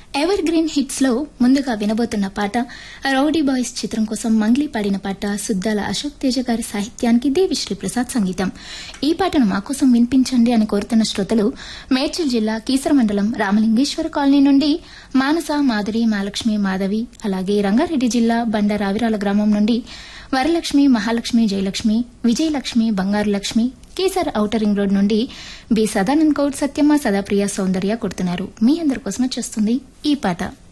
ever green hits లో ముందుగా వినబోతున్న పాట రౌడీ బాయ్స్ చిత్రం కోసం మంగ్లీ పాడిన పాట సుద్దాల అశోక్ తేజ గారి సాహిత్యానికి దేవిశ్రీ ప్రసాద్ సంగీతం ఈ పాటను మా కోసం వినిపించండి అని కోరుతున్న శ్రోతలు మేడ్చల్ జిల్లా కీసర మండలం రామలింగేశ్వర కాలనీ నుండి మానస మాధురి మాలక్ష్మి మాధవి అలాగే రంగారెడ్డి జిల్లా బండ రావిరాల గ్రామం నుండి Varalakshmi Mahalakshmi Jayalakshmi Vijayalakshmi Bangaru Lakshmi Kesar outer ring road నుండి బి సదానంద్ గౌడ్ సత్యమ్మ సదాప్రియ సౌందర్య కొడుతున్నారు మీ అందరి కోసం వచ్చేస్తుంది ఈ పాట